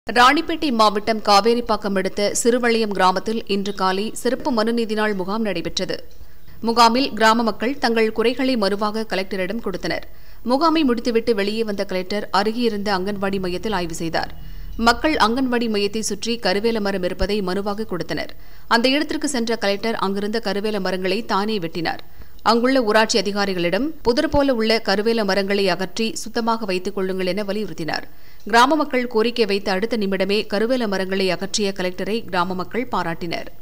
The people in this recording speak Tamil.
ராணிப்பேட்டை மாவட்டம் காவேரிப்பாக்கம் அடுத்த சிறுவளையம் கிராமத்தில் இன்று காலை சிறப்பு மனுநீதி நாள் முகாம் நடைபெற்றது முகாமில் கிராம மக்கள் தங்கள் குறைகளை மனுவாக கலெக்டரிடம் கொடுத்தனர் முகாமை முடித்துவிட்டு வெளியே வந்த கலெக்டர் அருகே இருந்த அங்கன்வாடி மையத்தில் ஆய்வு செய்தார் மக்கள் அங்கன்வாடி மையத்தை சுற்றி கருவேல மரம் இருப்பதை மனுவாக கொடுத்தனர் அந்த இடத்திற்கு சென்ற கலெக்டர் அங்கிருந்த கருவேல மரங்களை தானே வெட்டினார் அங்குள்ள ஊராட்சி அதிகாரிகளிடம் புதர் போல உள்ள கருவேல மரங்களை அகற்றி சுத்தமாக வைத்துக் கொள்ளுங்கள் என வலியுறுத்தினார் கிராம மக்கள் கோரிக்கை வைத்த அடுத்த நிமிடமே கருவேல மரங்களை அகற்றிய கலெக்டரை கிராம மக்கள் பாராட்டினர்